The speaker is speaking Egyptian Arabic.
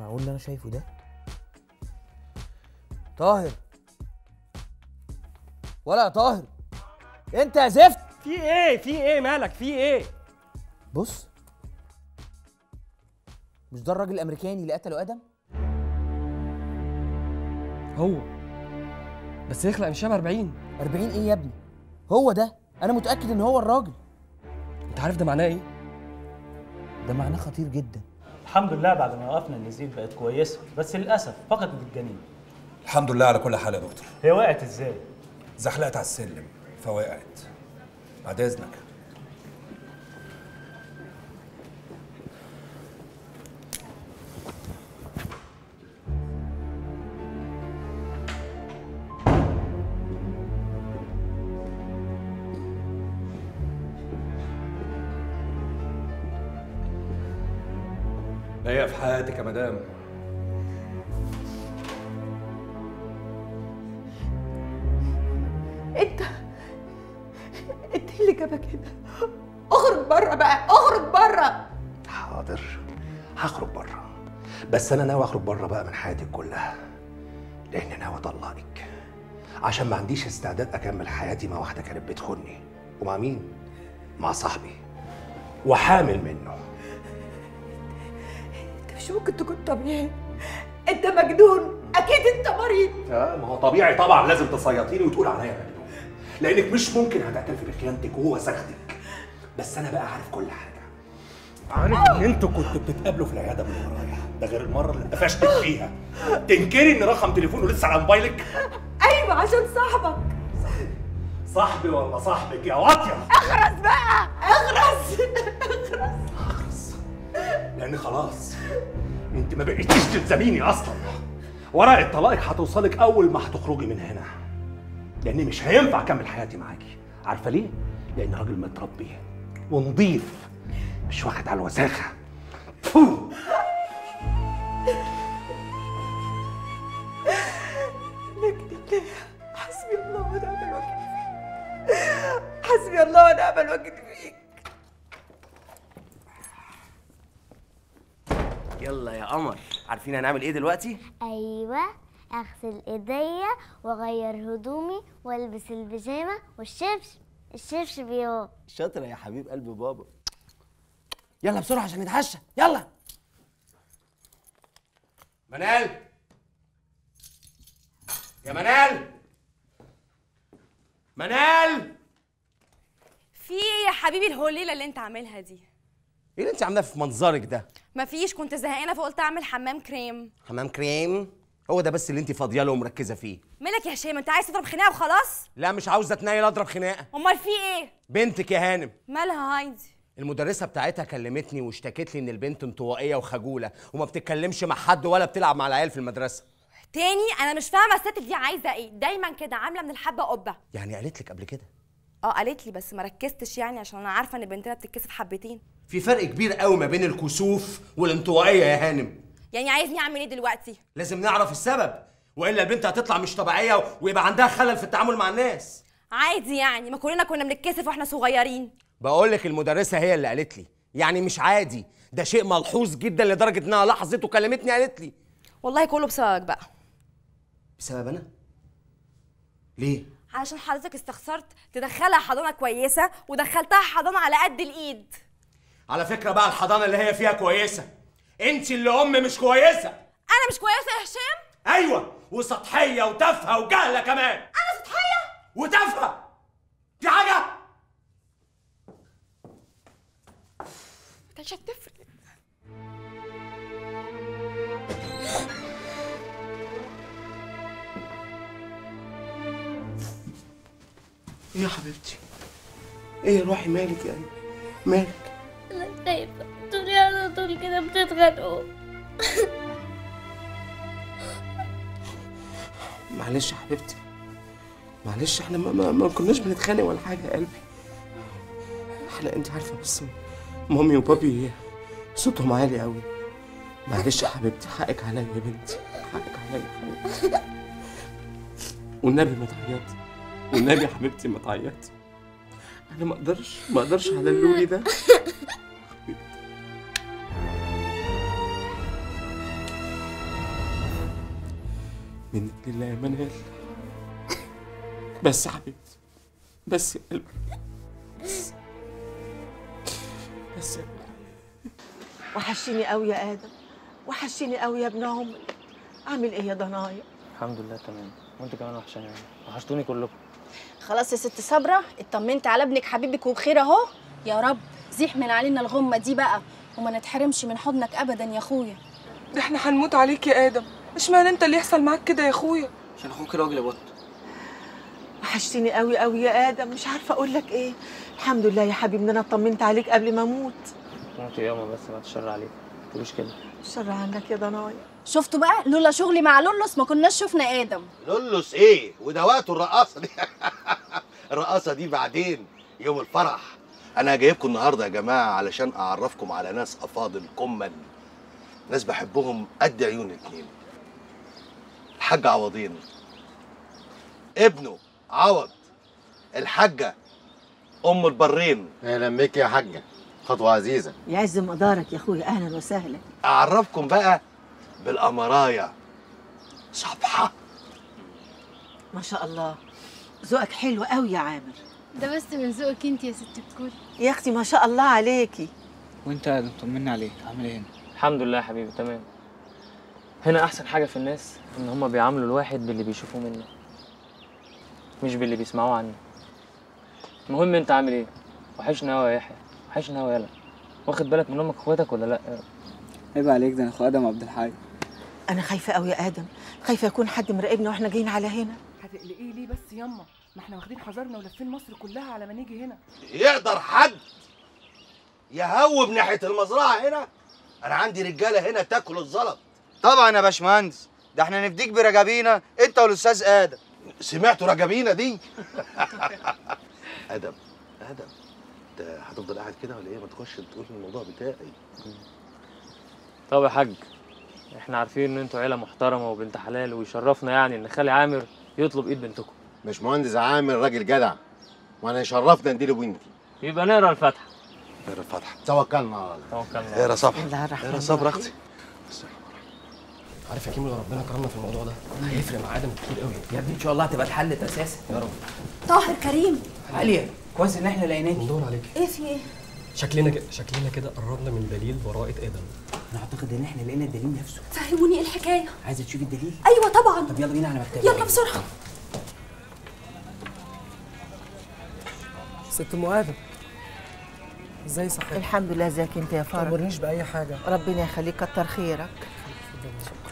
معقول اللي انا شايفه ده طاهر ولا يا طاهر انت يا زفت في ايه في ايه مالك في ايه بص مش ده الراجل الامريكاني اللي قتله ادم هو بس يخلق مش شبه 40 40 ايه يا ابني هو ده انا متاكد ان هو الراجل انت عارف ده معناه ايه ده معناه خطير جدا الحمد لله بعد ما وقفنا النزيف بقت كويسه بس للاسف فقدت الجنين الحمد لله على كل حال يا دكتور هي وقعت ازاي زحلقت على السلم فوقعت بعد اذنك ضيق في حياتك يا مدام انت انت إيه اللي جابك هنا اخرج بره بقى اخرج بره حاضر هخرج بره بس انا ناوي اخرج بره بقى من حياتك كلها لان ناوي اطلقك عشان ما عنديش استعداد اكمل حياتي مع واحده كانت بتخوني ومع مين مع صاحبي وحامل منه انت مش ممكن تكون طبيعي انت مجنون اكيد انت مريض اه ما هو طبيعي طبعا لازم تصيطيني وتقول عليا مجنون لانك مش ممكن هتعترفي بخيانتك وهو سخدك بس انا بقى عارف كل حاجه عارف ان انتوا كنتوا بتتقابلوا في العياده من ورايا ده غير المره اللي قفشتك فيها تنكري ان رقم تليفونه لسه على موبايلك ايوه عشان صاحبك صاحبي ولا صاحبك يا واطيه اخرس بقى اخرس اخرس لان خلاص انت ما بقيتيش تلزميني اصلا ورقه طلاقك هتوصلك اول ما هتخرجي من هنا لان مش هينفع اكمل حياتي معاكي عارفه ليه لان راجل متربي ونضيف مش واخد على الوساخه فو. لكن الله حسبي الله ونعم الوكيل فيك حسبي الله ونعم الوكيل فيك يلا يا قمر عارفين هنعمل ايه دلوقتي ايوه اغسل ايديا واغير هدومي والبس البيجامه والشبشب الشبشب يابا شاطره يا حبيب قلب بابا يلا بسرعه عشان نتعشى يلا منال يا منال منال في ايه يا حبيبي الهليله اللي انت عاملها دي ايه اللي انت عاملاه في منظرك ده مفيش كنت زهقانه فقلت اعمل حمام كريم حمام كريم هو ده بس اللي انت فاضيه له ومركزه فيه مالك يا هشام انت عايز تضرب خناقه وخلاص لا مش عاوزه اتنيل اضرب خناقه امال في ايه بنتك يا هانم مالها هايدي المدرسة بتاعتها كلمتني واشتكت لي إن البنت انطوائية وخجولة وما بتتكلمش مع حد ولا بتلعب مع العيال في المدرسة. تاني انا مش فاهمه الست دي عايزه ايه دايما كده عامله من الحبه قبه يعني قالت لك قبل كده اه قالت لي بس ما ركزتش يعني عشان انا عارفه ان بنتنا بتتكسف حبتين في فرق كبير قوي ما بين الكسوف والانطوائية يا هانم. يعني عايزني اعمل ايه دلوقتي لازم نعرف السبب والا البنت هتطلع مش طبيعية ويبقى عندها خلل في التعامل مع الناس. عادي يعني ما كلنا كنا بنتكسف واحنا صغيرين بقول لك المدرسة هي اللي قالت لي يعني مش عادي ده شيء ملحوظ جدا لدرجة إنها لاحظت وكلمتني قالت لي. والله كله بسببك بقى بسبب أنا؟ ليه؟ علشان حضرتك استخسرت تدخلها حضانه كويسه ودخلتها حضانه على قد الايد على فكرة بقى الحضانة اللي هي فيها كويسة. أنت اللي أم مش كويسة. انا مش كويسه يا هشام ايوه وسطحيه وتافهه وجهله كمان انا سطحيه وتافهه دي حاجه مش هتفرق ايه يا حبيبتي ايه روحي مالك يا قلبي مالك انا خايفه دول على طول كده بتتخانقوا معلش يا حبيبتي معلش احنا ما, ما, ما كناش بنتخانق ولا حاجه يا قلبي احنا انت عارفه بس مامي وبابي صوتهم عالي قوي معلش يا حبيبتي حقك عليا يا بنتي حقك عليا يا حبيبتي والنبي ما تعيطي والنبي يا حبيبتي ما تعيطي انا ما اقدرش ما اقدرش على اللولي ده منك لله يا منال بس يا حبيبتي بس يا قلبي بس بس يا قلبي وحشيني قوي يا ادم وحشيني قوي يا ابن عمري عامل ايه يا ضنايا الحمد لله تمام وانت كمان وحشاني يعني وحشتوني كلكم خلاص يا ست صبرة اطمنت على ابنك حبيبك وبخير اهو يا رب زيح من علينا الغمة دي بقى وما نتحرمش من حضنك ابدا يا اخويا ده احنا هنموت عليك يا ادم اشمعنى انت اللي يحصل معاك كده يا اخويا عشان اخوك راجل يا بط وحشتيني قوي قوي يا ادم مش عارفه اقول لك ايه الحمد لله يا حبيبي ان انا اطمنت عليك قبل ما اموت موت ياما بس ما تشر عليك ما تقوليش كده شر عنك يا ضنايا شفتوا بقى لولا شغلي مع لولوس ما كناش شفنا ادم لولوس ايه وده وقته الرقاصه دي الرقاصه دي بعدين يوم الفرح انا جايبكم النهارده يا جماعه علشان اعرفكم على ناس افاضل كمل ناس بحبهم قد عيون اتنين الحاج عوضين ابنه عوض الحاجه ام البرين اهلا بك يا حاجه خطوه عزيزه يعز مقدارك يا اخويا اهلا وسهلا اعرفكم بقى بالامرايا صبحه ما شاء الله ذوقك حلو قوي يا عامر ده بس من ذوقك انت يا ست الكل يا اختي ما شاء الله عليكي وانت يا ادم طمنا عليك عامل ايه هنا الحمد لله يا حبيبي تمام هنا احسن حاجه في الناس ان هما بيعاملوا الواحد باللي بيشوفوه منه مش باللي بيسمعوه عنه المهم انت عامل ايه وحشنا قوي يا يحيى وحشنا قوي يالا واخد بالك من امك واخواتك ولا لا عيب عليك ده انا اخو ادم عبد الحي انا خايفه قوي يا ادم خايفه يكون حد مراقبنا واحنا جايين على هنا هتقلقيه ليه بس ياما ما احنا واخدين حذرنا ولفين مصر كلها على ما نيجي هنا يقدر حد يهوب ناحيه المزرعه هنا انا عندي رجاله هنا تاكل الزلط طبعا يا باشمهندس ده احنا نفديك برجابينا انت والاستاذ ادم سمعتوا رجابينا دي ادم ادم انت هتفضل قاعد كده ولا ايه ما تخش تقول الموضوع بتاعي طب يا حاج احنا عارفين ان انتوا عيله محترمه وبنت حلال ويشرفنا يعني ان خالي عامر يطلب ايد بنتكم باشمهندس عامر راجل جدع وانا يشرفنا نديله بنتي يبقى نقرا الفاتحه نقرا الفاتحه توكلنا على الله توكلنا اقرا صبر الله الرحمن اقرا صبر اختي عارف يا كيمو لو ربنا كرمنا في الموضوع ده هيفرق مع ادم كتير قوي يا ابني ان شاء الله هتبقى اتحلت اساسا يا رب طاهر كريم عاليه كويس ان احنا لقيناك ندور عليك ايه في ايه شكلنا كده شكلنا كده قربنا من دليل براءة ادم انا اعتقد ان احنا لقينا الدليل نفسه فهموني ايه الحكايه عايزه تشوفي الدليل ايوه طبعا طب يلا بينا على مكتبي يلا بسرعه ست ام ادم ازاي صحتك الحمد لله ازيك انت يا ما فرج تمرنيش باي حاجه ربنا يخليك كتر خيرك